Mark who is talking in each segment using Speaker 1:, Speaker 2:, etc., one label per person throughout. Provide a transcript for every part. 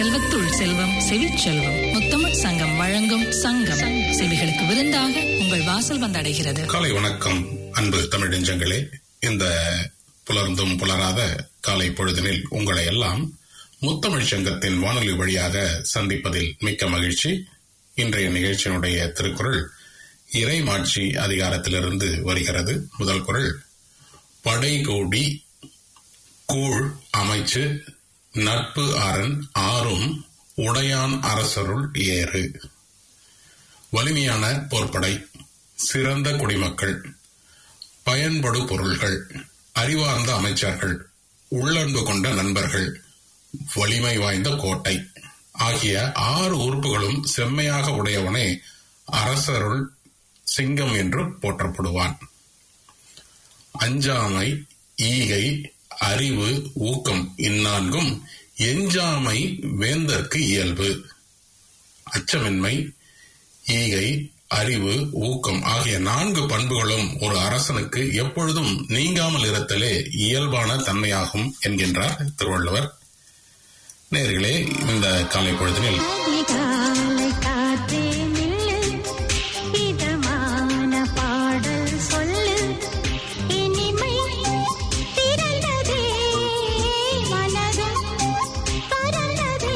Speaker 1: செல்வத்துள் செல்வம் செவிச்செல்வம் முத்தமிழ் சங்கம் வழங்கும் சங்கம் செவிகளுக்கு விருந்தாக உங்கள் வாசல் வந்தடைகிறது
Speaker 2: காலை வணக்கம் அன்பு தமிழ் நெஞ்சங்களே இந்த புலர்ந்தும் புலராத காலை பொழுதினில் உங்களை எல்லாம் முத்தமிழ் சங்கத்தின் வானொலி வழியாக சந்திப்பதில் மிக்க மகிழ்ச்சி இன்றைய நிகழ்ச்சியினுடைய திருக்குறள் இறைமாட்சி அதிகாரத்திலிருந்து வருகிறது முதல் குரல் படைகோடி கூழ் அமைச்சு நட்பு அரண் ஆறும் உடையான் அரசருள் ஏறு வலிமையான போர்ப்படை சிறந்த குடிமக்கள் பயன்படு பொருள்கள் அறிவார்ந்த அமைச்சர்கள் உள்ளன்பு கொண்ட நண்பர்கள் வலிமை வாய்ந்த கோட்டை ஆகிய ஆறு உறுப்புகளும் செம்மையாக உடையவனே அரசருள் சிங்கம் என்று போற்றப்படுவான் அஞ்சாமை ஈகை அறிவு ஊக்கம் இந்நான்கும் எஞ்சாமை வேந்தற்கு இயல்பு அச்சமின்மை ஈகை அறிவு ஊக்கம் ஆகிய நான்கு பண்புகளும் ஒரு அரசனுக்கு எப்பொழுதும் நீங்காமல் இருத்தலே இயல்பான தன்மையாகும் என்கின்றார் திருவள்ளுவர் நேர்களே இந்த காலை பொழுதினில்
Speaker 3: அதிகாலை காற்றே நில்லு இதமான பாடல் சொல்லு இனிமை திரண்டதே மனதும் பறந்ததே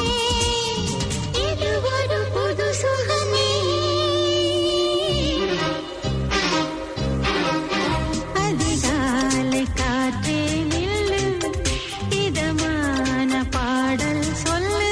Speaker 3: இது ஒரு புது சுகமே அதிகாலை காற்றே நில்லு இதமான பாடல் சொல்லு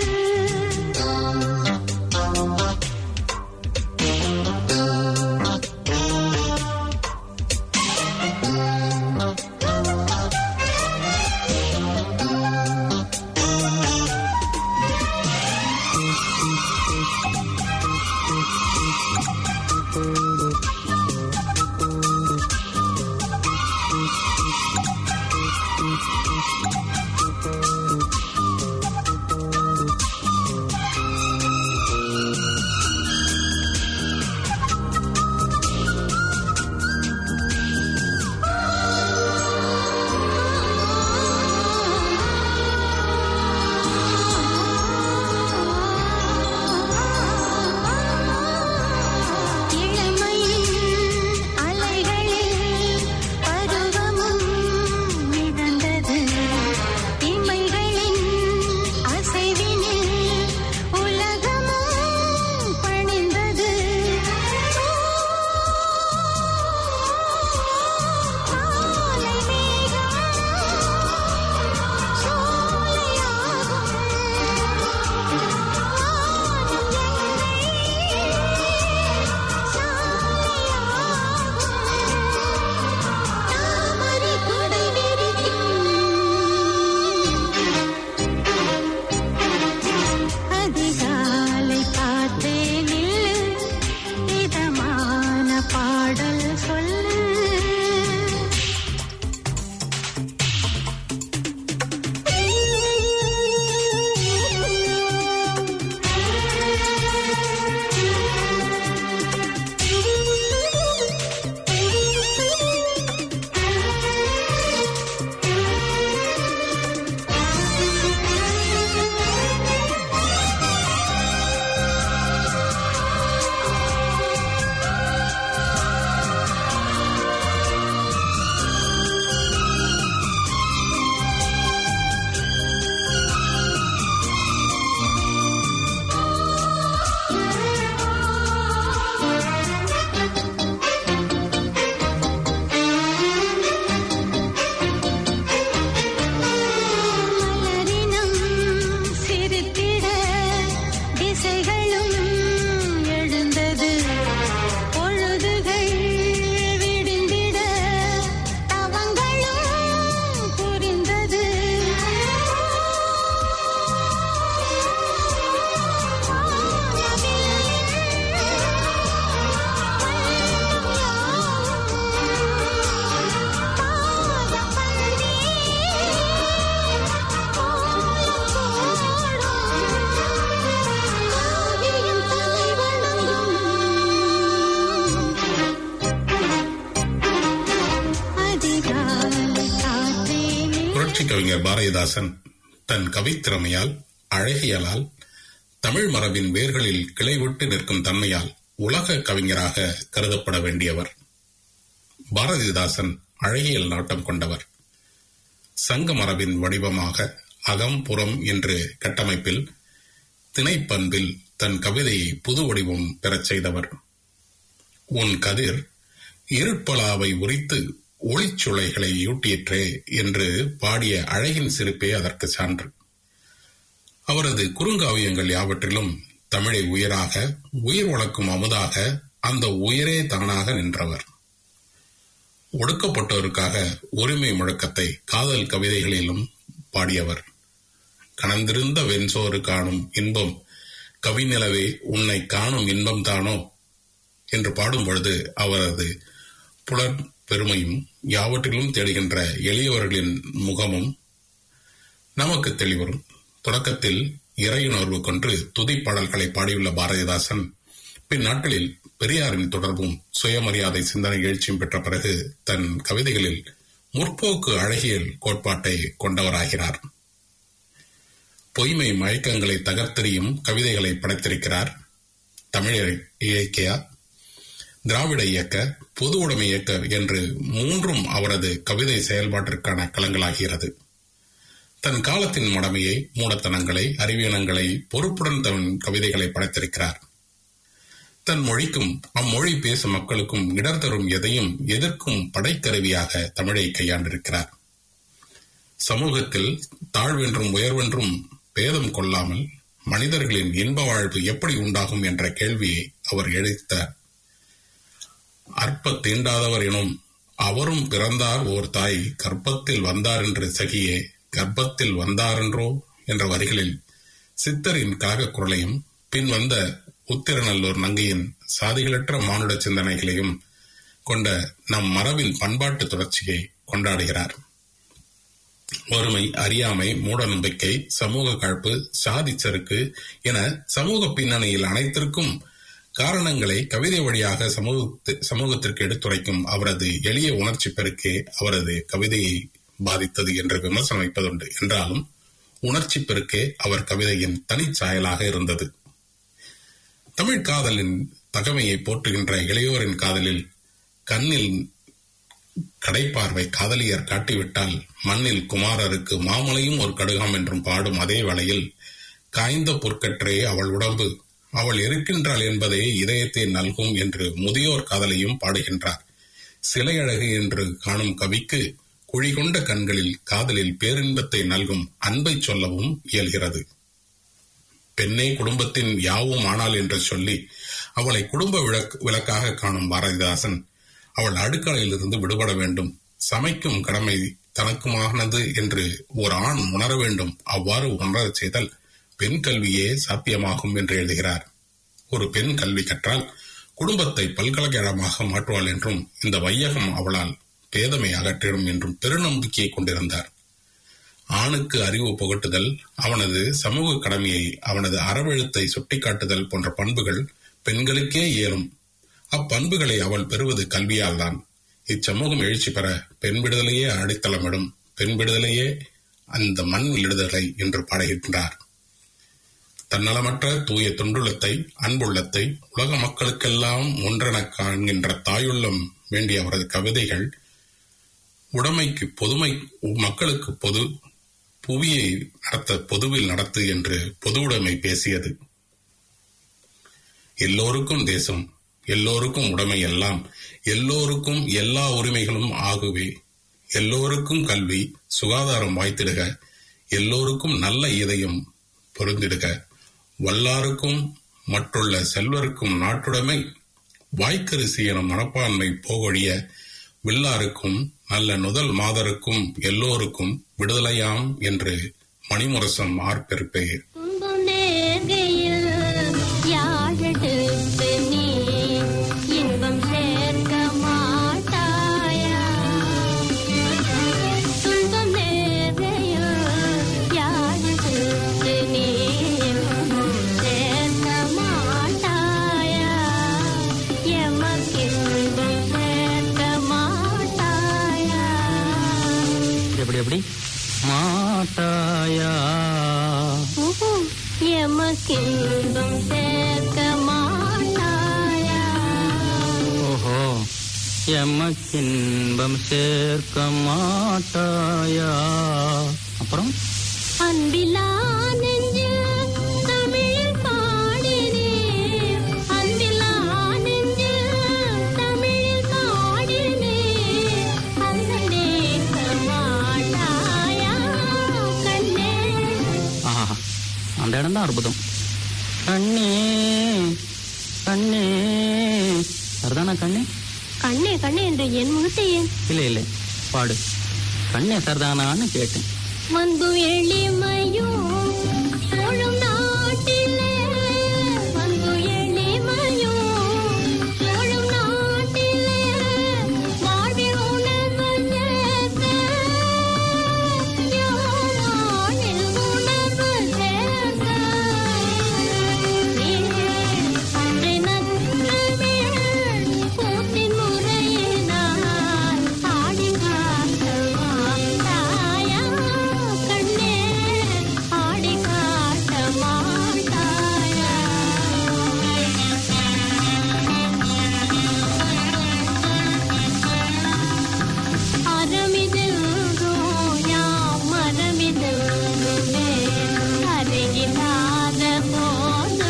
Speaker 3: இளமையின் அலைகளில் பருவமும் மிதந்தது இமைகளின் அசைவினில் உலகமும் பணிந்தது காலை மேகம் தாமரை கொடை அதிகாலை காத்தே நில்லு இதமான பாடல் சொல்லு மலரினம் சிரித்திட திசைகளும் எழுந்தது பொழுதுகள் விடிந்திட தவங்களும் புரிந்தது
Speaker 2: புரட்சி கவிஞர் பாரதிதாசன் தன் கவித்திறமையால் அழகியலால் தமிழ் மரபின் வேர்களில் கிளைவிட்டு நிற்கும் தன்மையால் உலக கவிஞராக கருதப்பட வேண்டியவர் பாரதிதாசன் அழகியல் நாட்டம் கொண்டவர் சங்க மரபின் வடிவமாக அகம் புறம் என்று கட்டமைப்பில் திணைப்பண்பில் தன் கவிதையை புது வடிவம் பெறச் செய்தவர் உன் கதிர் இருட்பலாவை உரித்து ஒளிச்சுளைகளை யூட்டியற்றே என்று பாடிய அழகின் சிரிப்பே அதற்கு சான்று அவரது குறுங்காவியங்கள் யாவற்றிலும் தமிழை உயிராக உயிர் வளர்க்கும் அமுதாக அந்த உயிரே தானாக நின்றவர் ஒடுக்கப்பட்டோருக்காக உரிமை முழக்கத்தை காதல் கவிதைகளிலும் பாடியவர் கணந்திருந்த வெண்சோறு காணும் இன்பம் கவிநிலவே உன்னை காணும் இன்பம் தானோ என்று பாடும் பொழுது அவரது புலர் பெருமையும் யாவற்றிலும் தேடுகின்ற எளியவர்களின் முகமும் நமக்கு தெளிவரும் தொடக்கத்தில் இறையுணர்வு கொன்று துதிப்பாடல்களை பாடியுள்ள பாரதிதாசன் பின் நாட்களில் பெரியாரின் தொடர்பும் சுயமரியாதை சிந்தனை எழுச்சியும் பெற்ற பிறகு தன் கவிதைகளில் முற்போக்கு அழகியல் கோட்பாட்டை கொண்டவராகிறார் பொய்மை மயக்கங்களை தகர்த்தெறியும் கவிதைகளை படைத்திருக்கிறார் தமிழ் இயக்கியா திராவிட இயக்க பொது உடைமை இயக்க என்று மூன்றும் அவரது கவிதை செயல்பாட்டிற்கான களங்களாகிறது தன் காலத்தின் மடமையை மூடத்தனங்களை அறிவீனங்களை பொறுப்புடன் தன் கவிதைகளை படைத்திருக்கிறார் தன் மொழிக்கும் அம்மொழி பேசும் மக்களுக்கும் இடர் தரும் எதையும் எதிர்க்கும் படைக்கருவியாக தமிழை கையாண்டிருக்கிறார் சமூகத்தில் தாழ்வென்றும் உயர்வென்றும் பேதம் கொள்ளாமல் மனிதர்களின் இன்ப வாழ்வு எப்படி உண்டாகும் என்ற கேள்வியை அவர் எழுத்தார் அற்ப தீண்டாதவர் எனும் அவரும் பிறந்தார் ஓர் தாய் கர்ப்பத்தில் வந்தார் என்று சகியே கர்ப்பத்தில் வந்தாரென்றோ என்ற வரிகளில் சித்தரின் காக குரலையும் பின் வந்த உத்திரநல்லூர் நங்கையின் சாதிகளற்ற மானுட சிந்தனைகளையும் கொண்ட நம் மரபின் பண்பாட்டு தொடர்ச்சியை கொண்டாடுகிறார் ஒருமை அறியாமை மூட நம்பிக்கை சமூக கழப்பு சாதி செருக்கு என சமூக பின்னணியில் அனைத்திற்கும் காரணங்களை கவிதை வழியாக சமூகத்து சமூகத்திற்கு எடுத்துரைக்கும் அவரது எளிய உணர்ச்சி பெருக்கே அவரது கவிதையை பாதித்தது என்று விமர்சனம் வைப்பதுண்டு என்றாலும் உணர்ச்சி பெருக்கே அவர் கவிதையின் தனிச்சாயலாக இருந்தது தமிழ் காதலின் தகமையை போற்றுகின்ற இளையோரின் காதலில் கண்ணில் கடைப்பார்வை காதலியர் காட்டிவிட்டால் மண்ணில் குமாரருக்கு மாமலையும் ஒரு கடுகாம் என்றும் பாடும் அதே வேளையில் காய்ந்த பொற்கற்றே அவள் உடம்பு அவள் இருக்கின்றாள் என்பதே இதயத்தை நல்கும் என்று முதியோர் காதலையும் பாடுகின்றார் சிலை அழகு என்று காணும் கவிக்கு குழி கொண்ட கண்களில் காதலில் பேரின்பத்தை நல்கும் அன்பை சொல்லவும் இயல்கிறது பெண்ணே குடும்பத்தின் யாவும் ஆனால் என்று சொல்லி அவளை குடும்ப விளக் விளக்காக காணும் பாரதிதாசன் அவள் அடுக்கலையிலிருந்து விடுபட வேண்டும் சமைக்கும் கடமை தனக்குமானது என்று ஒரு ஆண் உணர வேண்டும் அவ்வாறு உணரச் செய்தல் பெண் கல்வியே சாத்தியமாகும் என்று எழுதுகிறார் ஒரு பெண் கல்வி கற்றால் குடும்பத்தை பல்கலைக்கழகமாக மாற்றுவாள் என்றும் இந்த வையகம் அவளால் பேதமை அகற்றிடும் என்றும் பெருநம்பிக்கையை கொண்டிருந்தார் ஆணுக்கு அறிவு புகட்டுதல் அவனது சமூக கடமையை அவனது அறவெழுத்தை சுட்டிக்காட்டுதல் போன்ற பண்புகள் பெண்களுக்கே இயலும் அப்பண்புகளை அவள் பெறுவது கல்வியால் தான் இச்சமூகம் எழுச்சி பெற பெண் விடுதலையே அடித்தளமிடும் பெண் விடுதலையே அந்த மண் விடுதலை என்று பாடுகின்றார் தன்னலமற்ற தூய தொண்டுள்ளத்தை அன்புள்ளத்தை உலக மக்களுக்கெல்லாம் ஒன்றென காண்கின்ற தாயுள்ளம் வேண்டிய அவரது கவிதைகள் உடைமைக்கு பொதுமை மக்களுக்கு பொது புவியை நடத்த பொதுவில் நடத்து என்று பொது உடைமை பேசியது எல்லோருக்கும் தேசம் எல்லோருக்கும் உடைமை எல்லாம் எல்லோருக்கும் எல்லா உரிமைகளும் ஆகுவே எல்லோருக்கும் கல்வி சுகாதாரம் வாய்த்திடுக எல்லோருக்கும் நல்ல இதயம் பொருந்திடுக வல்லாருக்கும் மற்றுள்ள செல்வருக்கும் நாட்டுடைமை வாய்க்கரிசி எனும் மனப்பான்மை போகொழிய வில்லாருக்கும் நல்ல நுதல் மாதருக்கும் எல்லோருக்கும் விடுதலையாம் என்று மணிமுரசம் ஆர்ப்பெருப்பெயர்
Speaker 3: துன்பம் நேர்கையில் யாழெடுத்து நீ இன்பம் சேர்க்க மாட்டாயா துன்பம் நேர்கையில் யாழெடுத்து நீ இன்பம் சேர்க்க மாட்டாயா எமக்கின்பம் சேர்க்க மாட்டாயா
Speaker 4: எப்படி எப்படி மாட்டாயா
Speaker 3: ஓஹோ, எமக்கின்பம் சேர்க்க மாட்டாயா
Speaker 4: ஓஹோ எமக்கின்பம் சேர்க்க மாட்டாயா அப்புறம்
Speaker 3: அன்பிலா நெஞ்சில் தமிழில் பாடினேன் அன்பிலா நெஞ்சில் தமிழில் பாடினேன் அசடேக்க மாட்டாயா கண்ணே
Speaker 4: ஆஹா அந்த இடம் தான் அற்புதம் கண்ணே கண்ணே சரிதானா கண்ணே
Speaker 3: கண்ணே கண்ணே என்று என் முகத்தை ஏன்
Speaker 4: இல்லை இல்லை பாடு கண்ணே சரிதானான்னு கேட்டேன்
Speaker 3: வந்து எளிமையும் சோழும் நாட்டிலே வந்து எளிமையும் சோழும் நாட்டிலே வாழ்வில் உணர்வு சேர்க்க யாழில் உணர்வு சேர்க்க அன்றை நற்றமிழ் கூத்தின் முறையினால் ஆடி காட்டவா தாயா கண்ணே ஆடி காட்ட மாட்டாயா அறமிதென்றோ யாம் மரமிதென்றுமே அருகில்லாத போது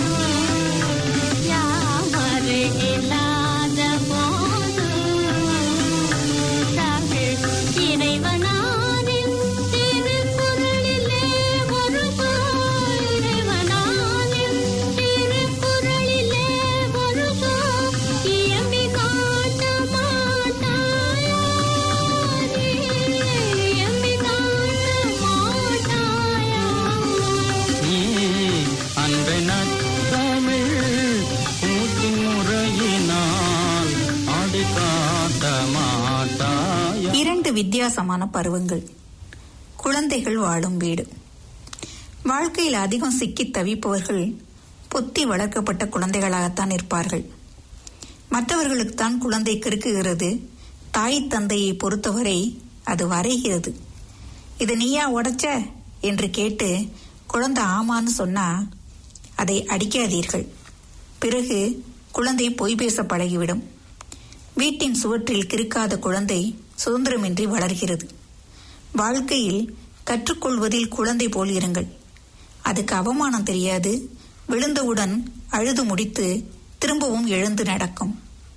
Speaker 3: யாம் அருகில்லாத போது தமிழ் இறைவனாரின் திருக்குறளிலே ஒரு சொல் இறைவனாரின் திருக்குறளிலே ஒரு சொல் இயம்பி காட்ட மாட்டாயா இயம்பி காட்ட மாட்டாயா
Speaker 4: நீ அன்பை நற்றமிழ் கூட்டின் முறையினால் ஆடி காட்ட மாட்டாயா
Speaker 5: இரண்டு வித்தியாசமான பருவங்கள் குழந்தைகள் வாழும் வீடு வாழ்க்கையில் அதிகம் சிக்கித் தவிப்பவர்கள் பொத்தி வளர்க்கப்பட்ட குழந்தைகளாகத்தான் இருப்பார்கள் மற்றவர்களுக்குத்தான் குழந்தை கிறுக்குகிறது தாய் தந்தையை பொறுத்தவரை அது வரைகிறது இது நீயா உடைச்ச என்று கேட்டு குழந்தை ஆமான்னு சொன்னா அதை அடிக்காதீர்கள் பிறகு குழந்தை பொய் பேச பழகிவிடும் வீட்டின் சுவற்றில் கிறுக்காத குழந்தை சுதந்திரமின்றி வளர்கிறது வாழ்க்கையில் கற்றுக்கொள்வதில் குழந்தை போல் இருங்கள் அதுக்கு அவமானம் தெரியாது விழுந்தவுடன் அழுது முடித்து திரும்பவும் எழுந்து நடக்கும்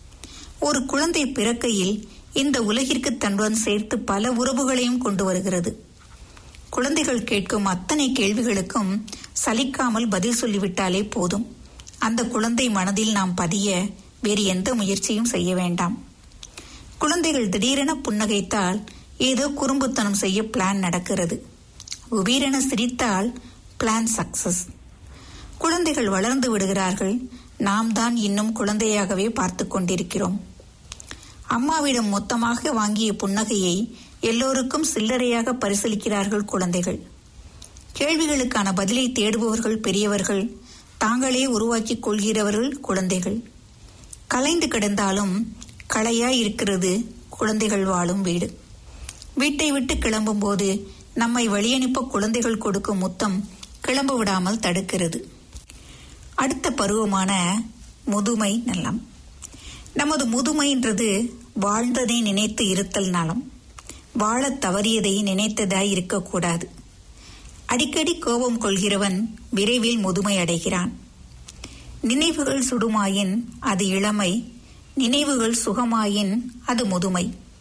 Speaker 5: ஒரு குழந்தை பிறக்கையில் இந்த உலகிற்கு தன்னுடன் சேர்த்து பல உறவுகளையும் கொண்டு வருகிறது குழந்தைகள் கேட்கும் அத்தனை கேள்விகளுக்கும் சலிக்காமல் பதில் சொல்லிவிட்டாலே போதும் அந்த குழந்தை மனதில் நாம் பதிய வேறு எந்த முயற்சியும் செய்ய வேண்டாம் குழந்தைகள் திடீரென புன்னகைத்தால் ஏதோ குறும்புத்தனம் செய்ய பிளான் நடக்கிறது உபீரென சிரித்தால் பிளான் சக்சஸ் குழந்தைகள் வளர்ந்து விடுகிறார்கள் நாம் தான் இன்னும் குழந்தையாகவே பார்த்து கொண்டிருக்கிறோம் அம்மாவிடம் மொத்தமாக வாங்கிய புன்னகையை எல்லோருக்கும் சில்லறையாக பரிசீலிக்கிறார்கள் குழந்தைகள் கேள்விகளுக்கான பதிலை தேடுபவர்கள் பெரியவர்கள் தாங்களே உருவாக்கிக் கொள்கிறவர்கள் குழந்தைகள் கலைந்து கிடந்தாலும் களையாய் இருக்கிறது குழந்தைகள் வாழும் வீடு வீட்டை விட்டு கிளம்பும்போது நம்மை வழியனுப்ப குழந்தைகள் கொடுக்கும் முத்தம் கிளம்ப விடாமல் தடுக்கிறது அடுத்த பருவமான முதுமை நலம் நமது முதுமைன்றது வாழ்ந்ததை நினைத்து இருத்தல் நலம் வாழத் தவறியதை நினைத்ததாய் இருக்கக்கூடாது அடிக்கடி கோபம் கொள்கிறவன் விரைவில் முதுமை அடைகிறான் நினைவுகள் சுடுமாயின் அது இளமை நினைவுகள் சுகமாயின் அது முதுமை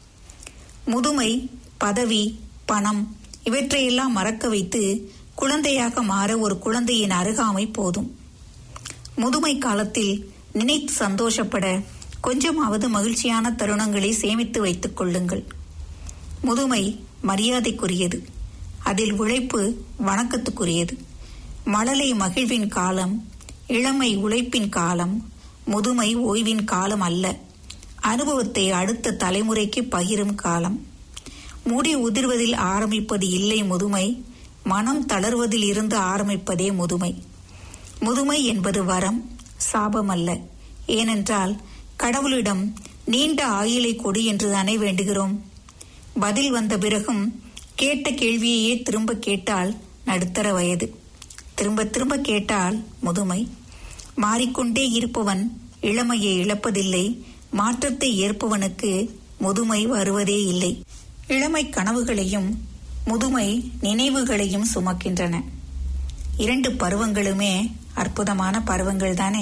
Speaker 5: முதுமை பதவி பணம் இவற்றையெல்லாம் மறக்க வைத்து குழந்தையாக மாற ஒரு குழந்தையின் அருகாமை போதும் முதுமை காலத்தில் நினைத்து சந்தோஷப்பட கொஞ்சமாவது மகிழ்ச்சியான தருணங்களை சேமித்து வைத்துக் கொள்ளுங்கள் முதுமை மரியாதைக்குரியது அதில் உழைப்பு வணக்கத்துக்குரியது மழலை மகிழ்வின் காலம் இளமை உழைப்பின் காலம் முதுமை ஓய்வின் காலம் அல்ல அனுபவத்தை அடுத்த தலைமுறைக்கு பகிரும் காலம் முடி உதிர்வதில் ஆரம்பிப்பது இல்லை முதுமை மனம் தளர்வதில் இருந்து ஆரம்பிப்பதே முதுமை முதுமை என்பது வரம் சாபம் அல்ல ஏனென்றால் கடவுளிடம் நீண்ட ஆயுளை கொடு என்றுதானே வேண்டுகிறோம் பதில் வந்த பிறகும் கேட்ட கேள்வியையே திரும்ப கேட்டால் நடுத்தர வயது திரும்ப திரும்ப கேட்டால் முதுமை மாறிக்கொண்டே இருப்பவன் இளமையை இழப்பதில்லை மாற்றத்தை ஏற்பவனுக்கு முதுமை வருவதே இல்லை இளமை கனவுகளையும் முதுமை நினைவுகளையும் சுமக்கின்றன இரண்டு பருவங்களுமே அற்புதமான பருவங்கள் தானே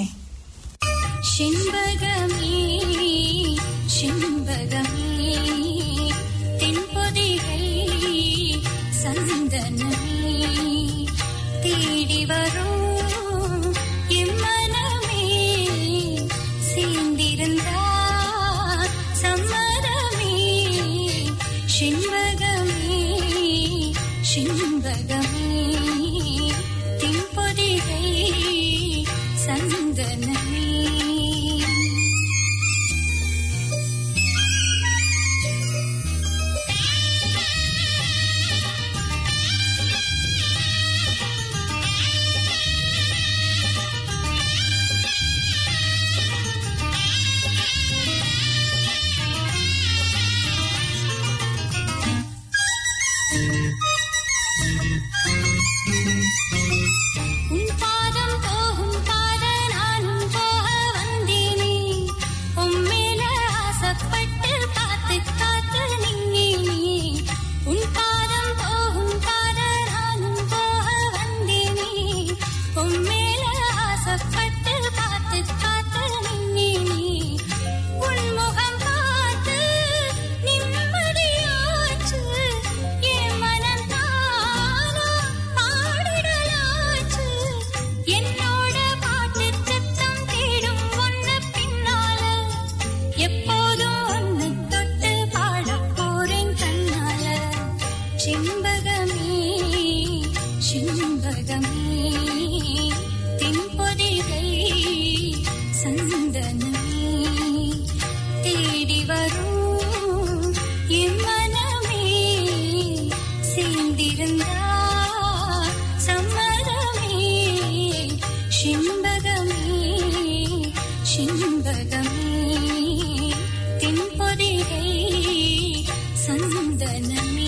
Speaker 3: செண்பகமே செண்பகமே தென்பொதிகை சந்தனமே தேடி வரும் எம்மனமே சேர்ந்திருந்தா சம்மதமே செண்பகமே செண்பகமே தென்பொதிகை சந்தனமே உன் பாதம் போகும் பாத நானும் போக வந்தேனே உம்மேல ஆசைப்பட்டு காத்து காத்து நின்னேனே உன் பாதம் போகும் பாத நானும் போக வந்தேனே உம்மேல ஆசைப்பட்டு காத்து காத்து நின்னேனே உன் முகம் பார்த்து நிம்மதியாச்சு என் மனம் தானா பாடிடலாச்சு என்னோட பாட்டு சத்தம் தேடும் ஒன்னு பின்னால எப்போதும் ஒன்னு தொட்டு பாடப் போறேன் கண்ணால செண்பகமே செண்பகமே தென்பொதிகை சந்தனமே தேடி வரும் என் மனமே சேர்ந்திருந்தா சம்மதமே செண்பகமே செண்பகமே தென்பொதிகை சந்தனமே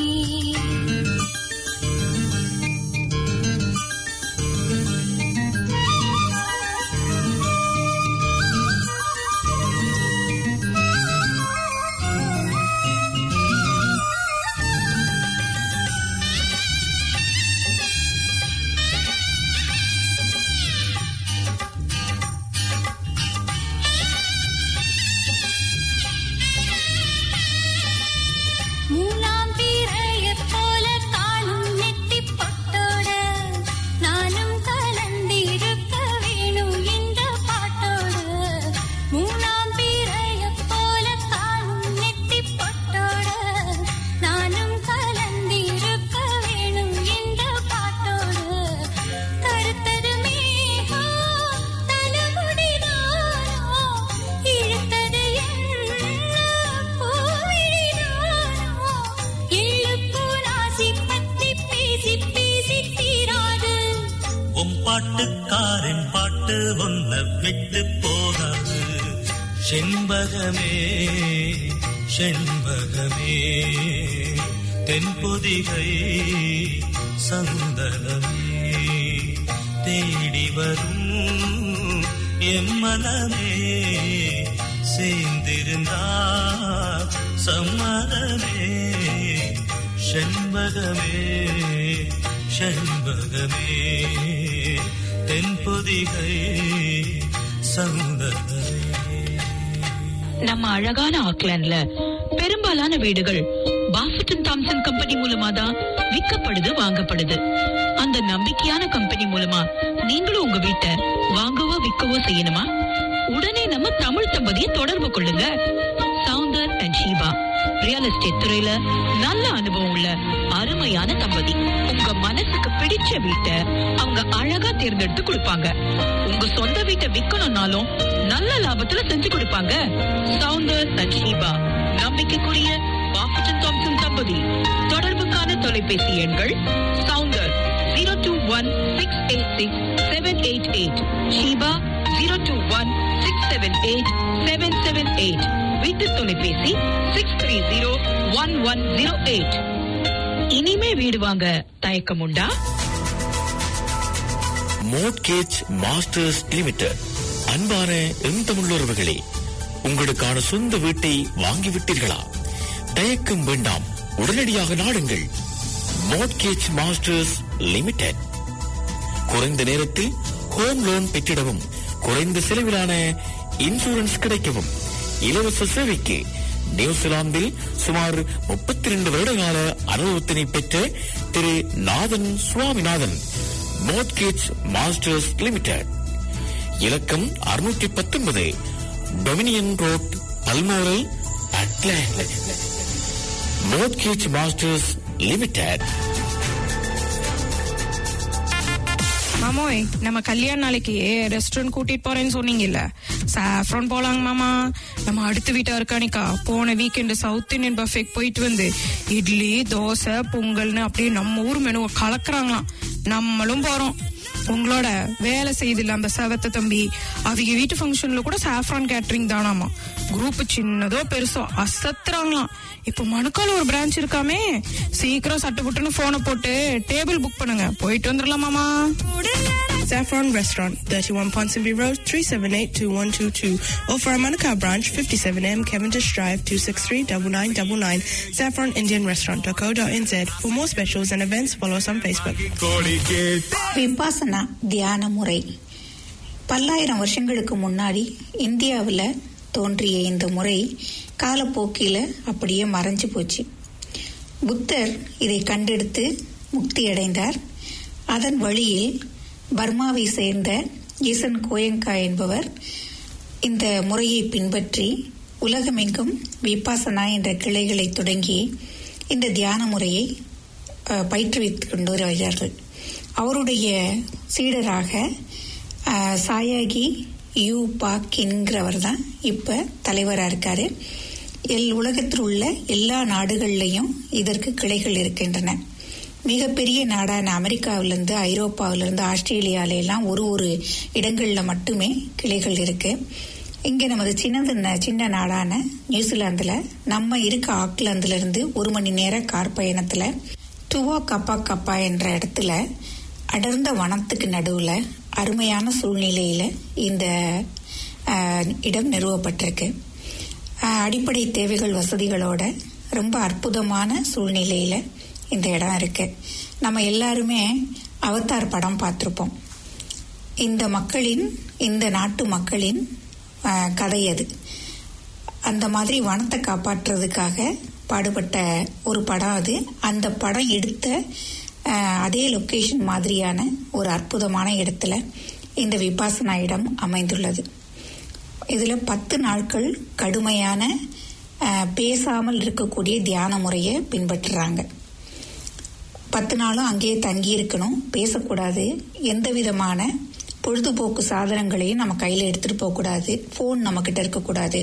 Speaker 3: மூலாம் பிறையைப் போல காணும் நெத்திப் பொட்டோட நானும் கலந்திருக்க வேணும் இந்த பாட்டோட மூலாம் பிறையைப் போல காணும் நெத்திப் பொட்டோட நானும் கலந்திருக்க வேணும் இந்த பாட்டோட கருத்தது மேகம் தலைமுடிதானோ இழுத்தது என்ன பூவிழிதானோ எள்ளுப்பூ நாசி பத்தி பேசி பேசி தீராது
Speaker 6: உம் பாட்டுக்காரன் பாட்டு ஒன்ன விட்டு போகாது செண்பகமே செண்பகமே தென்பொதிகை சந்தனமே தேடி வரும் எம்மனமே சேர்ந்திருந்தா சம்மதமே செண்பகமே செண்பகமே தென்பொதிகை சந்தனமே
Speaker 7: நம்ம அழகான ஆக்லாண்ட்ல பெரும்பாலான வீடுகள் பாஃபட்டன் தாம்சன் கம்பெனி மூலமா தான் விற்கப்படுது வாங்கப்படுது அந்த நம்பிக்கையான கம்பெனி மூலமா நீங்களும் உங்க வீட்டை வாங்கவோ விற்கவோ செய்யணுமா உடனே நம்ம தமிழ் தம்பதியை தொடர்பு கொள்ளுங்க Saundar and Sheeba real estate துறையில நல்ல அனுபவம் உள்ள அருமையான தம்பதி உங்க மனசுக்கு பிடிச்ச வீட்டை அவங்க அழகா தேர்ந்தெடுத்து கொடுப்பாங்க உங்க சொந்த வீட்டை விக்கணும்னாலும் நல்ல லாபத்துல செஞ்சு கொடுப்பாங்க சவுந்தர் அண்ட் ஷீபா நம்பிக்கைக்குரிய பாஃபட்டன் தாம்சன் தம்பதி தொடர்புக்கான தொலைபேசி எண்கள் Saundar zero two one six eight six seven eight eight Sheeba zero two one six seven eight seven seven eight வீட்டு தொலைபேசி six three zero one one zero eight இனிமே வீடு வாங்க தயக்கம் உண்டா
Speaker 8: மோட்கேஜ் மாஸ்டர்ஸ் லிமிடெட் அன்பான எந்தமுள்ளவர்களே உங்களுக்கான சொந்த வீட்டை வாங்கிவிட்டீர்களா தயக்கம் வேண்டாம் உடனடியாக நாடுங்கள் மோட்கேஜ் மாஸ்டர்ஸ் லிமிடெட் குறைந்த நேரத்தில் ஹோம் லோன் பெற்றிடவும் குறைந்த செலவிலான இன்சூரன்ஸ் கிடைக்கவும் இலவச சேவைக்கு நியூசிலாந்தில் சுமார் முப்பத்தி ரெண்டு வருடகால அனுபவத்தினை பெற்ற Thiru Nathan Swaminathan mortgage masters limited இலக்கம் அறுநூற்றி பத்தொன்பது Dominion road Balmoral Auckland mortgage masters limited
Speaker 9: மாமோய் நம்ம கல்யாண நாளைக்கு ரெஸ்டாரண்ட் கூட்டிட்டு போறேன்னு சொன்னீங்கல்ல சாஃப்ரான் போலாங்க மாமா நம்ம அடுத்த வீட்டா இருக்கானிக்கா போன வீக்கெண்டு சவுத் இந்தியன் பஃபேக் போயிட்டு வந்து இட்லி தோசை பொங்கல்னு அப்படியே நம்ம ஊர் மெனுவை கலக்குறாங்களாம் நம்மளும் போறோம் உங்களோட வேலை செய்தில்ல அந்த செவத்த தம்பி அவங்க வீட்டு ஃபங்க்ஷன்ல கூட சாஃப்ரான் கேட்டரிங் தானாமா குரூப் சின்னதோ பெருசோ அசத்துறாங்களாம் இப்போ மணுக்கால ஒரு பிரான்ச் இருக்காமே சீக்கிரம் சட்டு புட்டுன்னு போனை போட்டு டேபிள் புக் பண்ணுங்க போயிட்டு வந்துடலாமாமா
Speaker 10: Saffron Restaurant, 31 Ponsonby Road, 378-2122. Or for our Manukau branch, 57M Cavendish Drive, 263-9999. Saffron Indian Restaurant.co.nz. For more specials and events, follow us on Facebook.
Speaker 5: Vipassana தியான முறை பல்லாயிரம் வருஷங்களுக்கு முன்னாடி இந்தியாவில் தோன்றிய இந்த முறை காலப்போக்கில் அப்படியே மறைஞ்சு போச்சு புத்தர் இதை கண்டெடுத்து முக்தி அடைந்தார் அதன் வழியில் பர்மாவை சேர்ந்த ஈசன் கோயங்கா என்பவர் இந்த முறையை பின்பற்றி உலகமெங்கும் விபாசனா என்ற கிளைகளை தொடங்கி இந்த தியான முறையை அஹ், பயிற்றுவித்துக் கொண்டு வருகிறார்கள் அவருடைய சீடராக அஹ், சாயாகி யூ பாக் என்கிறவர் தான் இப்போ தலைவராக இருக்காரு எல் உலகத்தில் உள்ள எல்லா நாடுகள்லையும் இதற்கு கிளைகள் இருக்கின்றன மிகப்பெரிய நாடான அமெரிக்காவிலிருந்து ஐரோப்பாவிலிருந்து ஆஸ்திரேலியால எல்லாம் ஒரு ஒரு இடங்கள்ல மட்டுமே கிளைகள் இருக்கு இங்க நமது சின்னது சின்ன நாடான நியூசிலாந்துல நம்ம இருக்க ஆக்லாந்துல இருந்து ஒரு மணி நேர கார் பயணத்துல டுவா கப்பா கப்பா என்ற இடத்துல அடர்ந்த வனத்துக்கு நடுவுல அருமையான சூழ்நிலையில இந்த ஆஹ், இடம் நிறுவப்பட்டிருக்கு ஆஹ், அடிப்படை தேவைகள் வசதிகளோட ரொம்ப அற்புதமான சூழ்நிலையில இந்த இடம் இருக்கு நம்ம எல்லாருமே அவதார் படம் பார்த்திருப்போம் இந்த மக்களின் இந்த நாட்டு மக்களின் ஆஹ், கதை அது அந்த மாதிரி வனத்தை காப்பாற்றுறதுக்காக பாடுபட்ட ஒரு படம் அது அந்த படம் எடுத்த ஆஹ், அதே லொக்கேஷன் மாதிரியான ஒரு அற்புதமான இடத்துல இந்த விபாசனா இடம் அமைந்துள்ளது இதுல பத்து நாட்கள் கடுமையான ஆஹ், பேசாமல் இருக்கக்கூடிய தியான முறையை பின்பற்றுறாங்க பத்து நாளும் அங்கேயே தங்கி இருக்கணும் பேசக்கூடாது எந்த விதமான பொழுதுபோக்கு சாதனங்களையும் நம்ம கையில எடுத்துட்டு போக கூடாது போன் நம்ம கிட்ட இருக்கக்கூடாது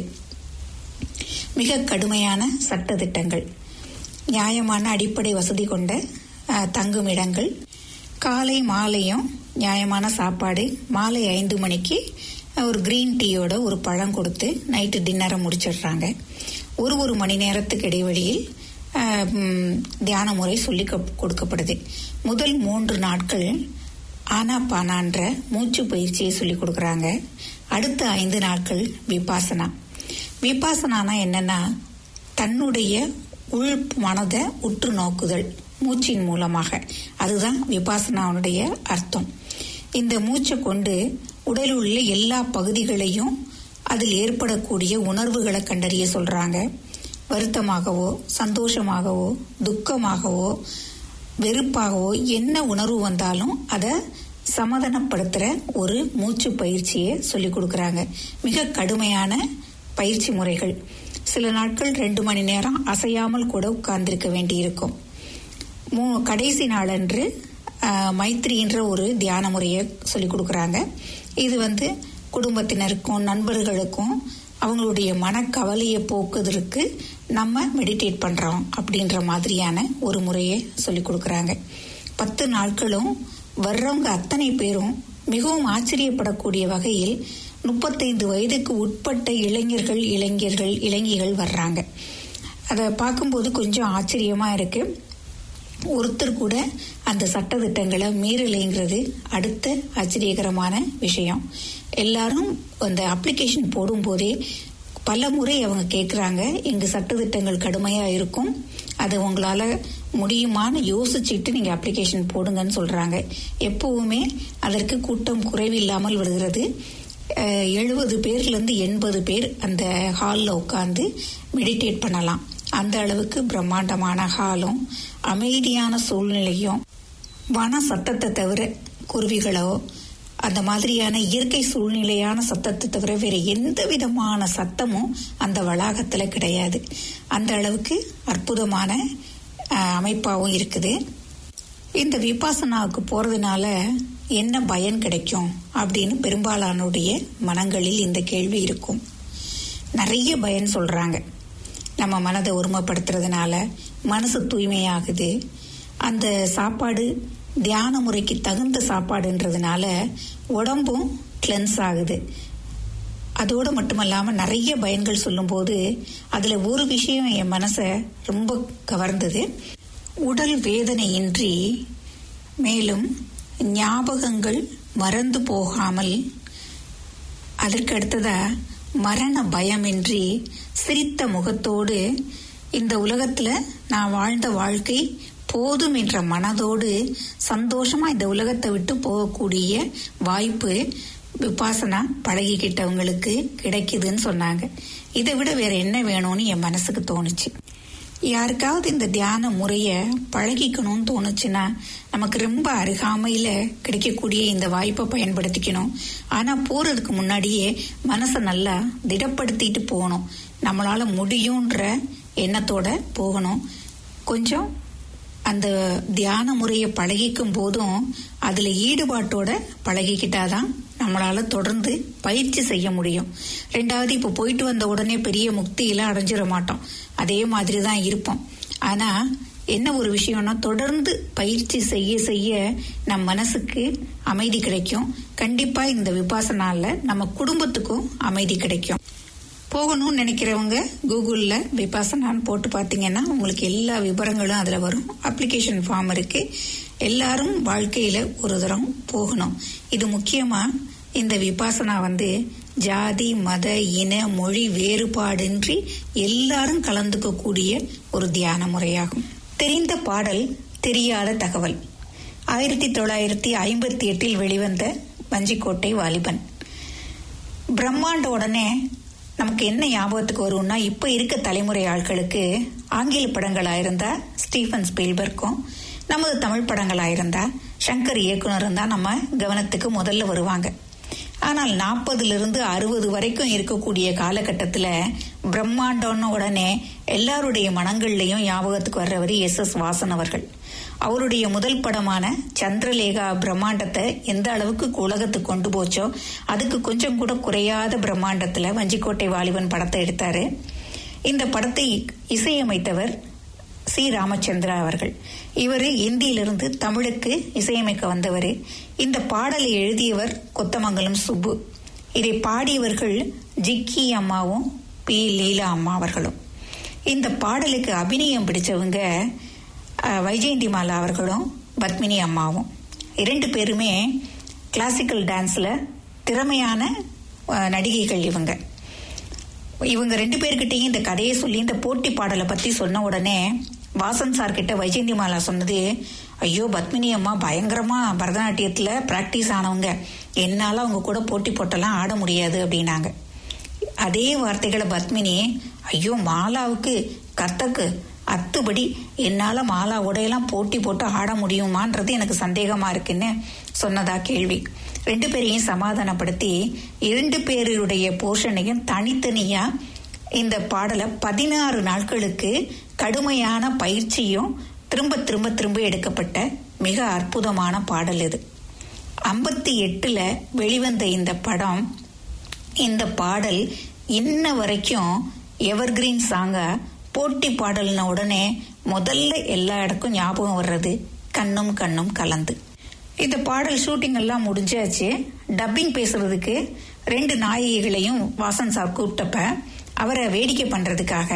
Speaker 5: மிக கடுமையான சட்ட திட்டங்கள் நியாயமான அடிப்படை வசதி கொண்ட அஹ், தங்கும் இடங்கள் காலை மாலையும் நியாயமான சாப்பாடு மாலை ஐந்து மணிக்கு அஹ், ஒரு கிரீன் டீயோட ஒரு பழம் கொடுத்து நைட்டு டின்னரை முடிச்சிடுறாங்க ஒரு ஒரு மணி நேரத்துக்கு இடைவெளியில் அஹ், ம், தியான முறை சொல்லி கொ- கொடுக்கப்படுது முதல் மூன்று நாட்கள் ஆனா பானான்ற மூச்சு பயிற்சியை சொல்லி கொடுக்கறாங்க அடுத்த ஐந்து நாட்கள் விபாசனா விபாசனானா என்னன்னா தன்னுடைய உள் மனதை உற்று நோக்குதல் மூச்சின் மூலமாக அதுதான் விபாசனாவுடைய அர்த்தம் இந்த மூச்சை கொண்டு உடலில் உள்ள எல்லா பகுதிகளையும் அதில் ஏற்படக்கூடிய உணர்வுகளை கண்டறிய சொல்றாங்க வருத்தமாகவோ சந்தோஷமாகவோ துக்கமாகவோ வெறுப்பாகவோ என்ன உணர்வு வந்தாலும் அதை சமாதானப்படுத்துற ஒரு மூச்சு பயிற்சியை சொல்லி கொடுக்கறாங்க மிக கடுமையான பயிற்சி முறைகள் சில நாட்கள் ரெண்டு மணி நேரம் அசையாமல் கூட உட்கார்ந்திருக்க வேண்டியிருக்கும் மூ கடைசி நாளன்று ஆஹ், மைத்ரின்ற ஒரு தியான முறையை சொல்லி கொடுக்கறாங்க இது வந்து குடும்பத்தினருக்கும் நண்பர்களுக்கும் அவங்களுடைய மனக்கவலையை போக்குவதற்கு நம்ம மெடிடேட் பண்றோம் அப்படின்ற மாதிரியான ஒரு முறையை சொல்லி கொடுக்கறாங்க பத்து நாட்களும் வர்றவங்க அத்தனை பேரும் மிகவும் ஆச்சரியப்படக்கூடிய வகையில் முப்பத்தைந்து வயதுக்கு உட்பட்ட இளைஞர்கள் இளைஞர்கள் இளைஞிகள் வர்றாங்க அதை பார்க்கும்போது கொஞ்சம் ஆச்சரியமா இருக்கு ஒருத்தர் கூட அந்த சட்டதிட்டங்களை மீறலைங்கிறது அடுத்த ஆச்சரியகரமான விஷயம் எல்லாரும் அந்த அப்ளிகேஷன் போடும்போதே பல முறை அவங்க கேட்குறாங்க எங்க சட்டதிட்டங்கள் கடுமையா இருக்கும் அது உங்களால முடியுமான்னு யோசிச்சுட்டு நீங்க அப்ளிகேஷன் போடுங்கன்னு சொல்றாங்க எப்பவுமே அதற்கு கூட்டம் குறைவில்லாமல் வருகிறது எழுபது பேர்ல இருந்து எண்பது பேர் அந்த ஹாலில் உட்காந்து மெடிடேட் பண்ணலாம் அந்த அளவுக்கு பிரம்மாண்டமான ஹாலும் அமைதியான சூழ்நிலையும் வன சத்தத்தை தவிர குருவிகளோ அந்த மாதிரியான இயற்கை சூழ்நிலையான சத்தத்தை தவிர வேற எந்த விதமான சத்தமும் அந்த வளாகத்துல கிடையாது அந்த அளவுக்கு அற்புதமான அஹ், அமைப்பாவும் இருக்குது இந்த விபாசனாவுக்கு போறதுனால என்ன பயன் கிடைக்கும் அப்படின்னு பெரும்பாலானுடைய மனங்களில் இந்த கேள்வி இருக்கும் நிறைய பயன் சொல்றாங்க நம்ம மனதை ஒருமைப்படுத்துறதுனால மனசு தூய்மையாகுது அந்த சாப்பாடு தியான முறைக்கு தகுந்த சாப்பாடுன்றதுனால உடம்பும் கிளென்ஸ் ஆகுது அதோடு மட்டுமல்லாம நிறைய பயன்கள் சொல்லும்போது அதுல ஒரு விஷயம் என் மனசை ரொம்ப கவர்ந்தது உடல் வேதனையின்றி மேலும் ஞாபகங்கள் மறந்து போகாமல் அதற்கு அடுத்ததா மரண பயமின்றி சிரித்த முகத்தோடு இந்த உலகத்துல நான் வாழ்ந்த வாழ்க்கை போதும் என்ற மனதோடு சந்தோஷமா இந்த உலகத்தை விட்டு போகக்கூடிய வாய்ப்பு விபாசனா பழகிக்கிட்டவங்களுக்கு கிடைக்குதுன்னு சொன்னாங்க இதை விட வேற என்ன வேணும்னு என் மனசுக்கு தோணுச்சு யாருக்காவது இந்த தியான முறைய பழகிக்கணும்னு தோணுச்சுன்னா நமக்கு ரொம்ப அருகாமையில கிடைக்கக்கூடிய இந்த வாய்ப்பை பயன்படுத்திக்கணும் ஆனா போறதுக்கு முன்னாடியே மனசை நல்லா திடப்படுத்திட்டு போகணும் நம்மளால முடியும்ன்ற எண்ணத்தோட போகணும் கொஞ்சம் அந்த தியான முறையை பழகிக்கும் போதும் அதுல ஈடுபாட்டோட பழகிக்கிட்டாதான் நம்மளால தொடர்ந்து பயிற்சி செய்ய முடியும் ரெண்டாவது இப்ப போயிட்டு வந்த உடனே பெரிய முக்தியெல்லாம் அடைஞ்சிட மாட்டோம் அதே மாதிரி தான் இருப்போம் ஆனா என்ன ஒரு விஷயம்னா தொடர்ந்து பயிற்சி செய்ய செய்ய நம் மனசுக்கு அமைதி கிடைக்கும் கண்டிப்பா இந்த விபாசனால நம்ம குடும்பத்துக்கும் அமைதி கிடைக்கும் போகணும்னு நினைக்கிறவங்க கூகுளில் விபாசனான்னு போட்டு பார்த்தீங்கன்னா உங்களுக்கு எல்லா விவரங்களும் அதில் வரும் அப்ளிகேஷன் ஃபார்ம் இருக்கு எல்லாரும் வாழ்க்கையில ஒரு தரம் போகணும் இது முக்கியமா இந்த விபாசனா வந்து ஜாதி மத இன மொழி வேறுபாடின்றி எல்லாரும் கலந்துக்கக்கூடிய ஒரு தியான முறையாகும் தெரிந்த பாடல் தெரியாத தகவல் ஆயிரத்தி தொள்ளாயிரத்தி ஐம்பத்தி எட்டில் வெளிவந்த வஞ்சிக்கோட்டை வாலிபன் பிரம்மாண்ட உடனே நமக்கு என்ன ஞாபகத்துக்கு வரும்னா இப்ப இருக்க தலைமுறை ஆட்களுக்கு ஆங்கில படங்களா இருந்தா ஸ்டீஃபன் ஸ்பீல்பர்க்கும் நமது தமிழ் படங்களா இருந்தா சங்கர் இயக்குனர் தான் நம்ம கவனத்துக்கு முதல்ல வருவாங்க ஆனால் நாற்பதுல இருந்து அறுபது வரைக்கும் இருக்கக்கூடிய காலகட்டத்துல பிரம்மாண்டம்னு உடனே எல்லாருடைய மனங்கள்லயும் ஞாபகத்துக்கு வர்றவர் எஸ் எஸ் வாசன் அவர்கள் அவருடைய முதல் படமான சந்திரலேகா பிரம்மாண்டத்தை எந்த அளவுக்கு உலகத்துக்கு கொண்டு போச்சோ அதுக்கு கொஞ்சம் கூட குறையாத பிரம்மாண்டத்துல வஞ்சிக்கோட்டை வாலிபன் படத்தை எடுத்தாரு இந்த படத்தை இசையமைத்தவர் சி ராமச்சந்திரா அவர்கள் இவர் இந்தியிலிருந்து தமிழுக்கு இசையமைக்க வந்தவர் இந்த பாடலை எழுதியவர் கொத்தமங்கலம் சுப்பு இதை பாடியவர்கள் ஜிக்கி அம்மாவும் பி லீலா அம்மா அவர்களும் இந்த பாடலுக்கு அபிநயம் பிடிச்சவங்க அஹ், வைஜெயந்தி மாலா அவர்களும் பத்மினி அம்மாவும் இரண்டு பேருமே கிளாசிக்கல் டான்ஸ்ல திறமையான அஹ், நடிகைகள் இவங்க இவங்க ரெண்டு பேர்கிட்டயும் இந்த கதையை சொல்லி இந்த போட்டி பாடலை பத்தி சொன்ன உடனே வாசன் சார் கிட்ட வைஜெயந்தி மாலா சொன்னது ஐயோ பத்மினி அம்மா பயங்கரமா பரதநாட்டியத்துல பிராக்டிஸ் ஆனவங்க என்னால அவங்க கூட போட்டி போட்டெல்லாம் ஆட முடியாது அப்படின்னாங்க அதே வார்த்தைகளை பத்மினி ஐயோ மாலாவுக்கு கத்தக்கு அத்துபடி என்னால மாலா உடையெல்லாம் போட்டி போட்டு ஆட முடியுமான்றது எனக்கு சந்தேகமா இருக்குன்னு சொன்னதா கேள்வி ரெண்டு பேரையும் சமாதானப்படுத்தி இரண்டு பேருடைய போர்ஷனையும் தனித்தனியா இந்த பாடலை பதினாறு நாட்களுக்கு கடுமையான பயிற்சியும் திரும்ப திரும்ப திரும்ப எடுக்கப்பட்ட மிக அற்புதமான பாடல் இது ஐம்பத்தி எட்டுல வெளிவந்த இந்த படம் இந்த பாடல் இன்ன வரைக்கும் எவர்கிரீன் சாங்கா போட்டி பாடல்ன உடனே முதல்ல எல்லா இடக்கும் ஞாபகம் வர்றது கண்ணும் கண்ணும் கலந்து இந்த பாடல் ஷூட்டிங் எல்லாம் முடிஞ்சாச்சு டப்பிங் பேசுறதுக்கு ரெண்டு நாயகிகளையும் வாசன் சார் கூப்பிட்டப்ப அவரை வேடிக்கை பண்றதுக்காக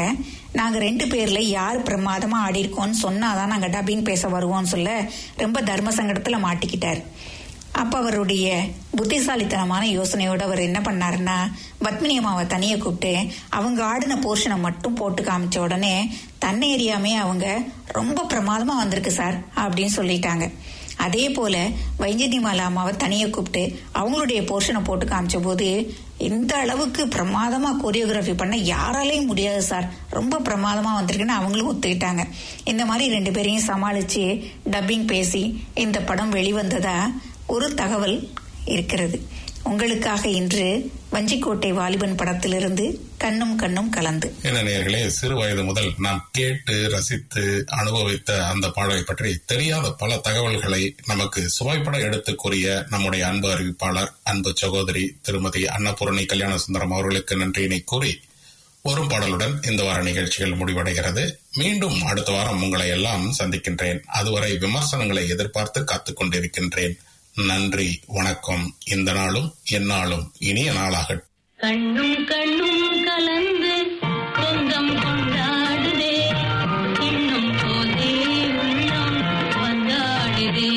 Speaker 5: நாங்க ரெண்டு பேர்ல யார் பிரமாதமா ஆடி இருக்கோம்னு சொன்னாதான் நாங்க டப்பிங் பேச வருவோம்னு சொல்ல ரொம்ப தர்ம சங்கடத்துல மாட்டிக்கிட்டார் அப்ப அவருடைய புத்திசாலித்தனமான யோசனையோட அவர் என்ன பண்ணாருன்னா பத்மினி அம்மாவை தனியா கூப்பிட்டு அவங்க ஆடின போர்ஷனை மட்டும் போட்டு காமிச்ச உடனே தன்னை எறியாமே அவங்க ரொம்ப பிரமாதமா வந்திருக்கு சார் அப்படின்னு சொல்லிட்டாங்க அதே போல வைஜந்திமாலா அம்மாவை தனியா கூப்பிட்டு அவங்களுடைய போர்ஷனை போட்டு காமிச்ச போது இந்த அளவுக்கு பிரமாதமா கொரியோகிராஃபி பண்ண யாராலையும் முடியாது சார் ரொம்ப பிரமாதமா வந்திருக்குன்னு அவங்களும் ஒத்துக்கிட்டாங்க இந்த மாதிரி ரெண்டு பேரையும் சமாளிச்சு டப்பிங் பேசி இந்த படம் வெளிவந்ததா ஒரு தகவல் இருக்கிறது உங்களுக்காக இன்று வஞ்சிக்கோட்டை வாலிபன் படத்திலிருந்து கண்ணும் கண்ணும் கலந்து
Speaker 2: என்ன நேயர்களே சிறு வயது முதல் நாம் கேட்டு ரசித்து அனுபவித்த அந்த பாடலை பற்றி தெரியாத பல தகவல்களை நமக்கு சுவைப்பட எடுத்து கூறிய நம்முடைய அன்பு அறிவிப்பாளர் அன்பு சகோதரி திருமதி அன்னபூரணி கல்யாண சுந்தரம் அவர்களுக்கு நன்றியினை கூறி ஒரு பாடலுடன் இந்த வார நிகழ்ச்சிகள் முடிவடைகிறது மீண்டும் அடுத்த வாரம் உங்களை எல்லாம் சந்திக்கின்றேன் அதுவரை விமர்சனங்களை எதிர்பார்த்து காத்துக் கொண்டிருக்கின்றேன் நன்றி வணக்கம் இந்த நாளும் எந்நாளும் இனிய நாளாகட்டும்
Speaker 3: கண்ணும் கண்ணும் கலந்து சொந்தம் கொண்டாடுதே இன்னும் போதே உள்ளம் வந்தாடுதே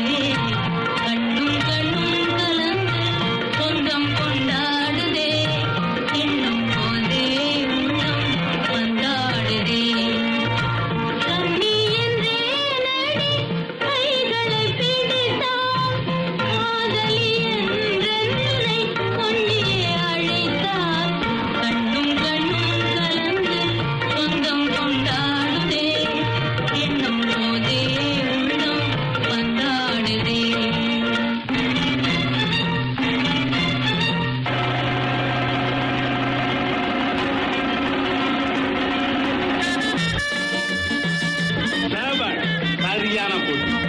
Speaker 3: கண்ணும் கண்ணும் கலந்து சொந்தம் கொண்டாடுதே இன்னும் போதே உள்ளம் வந்தாடுதே கண்ணி என்றே நடி கைகளை பிடித்தார் காதலி என்றென்னை கொண்டியே அழைத்தார் கண்ணும் கண்ணும் கலந்து சொந்தம் கொண்டாடுதே என்னும் போதே உள்ளம் வந்தாடுதே
Speaker 11: சரியான போட்டி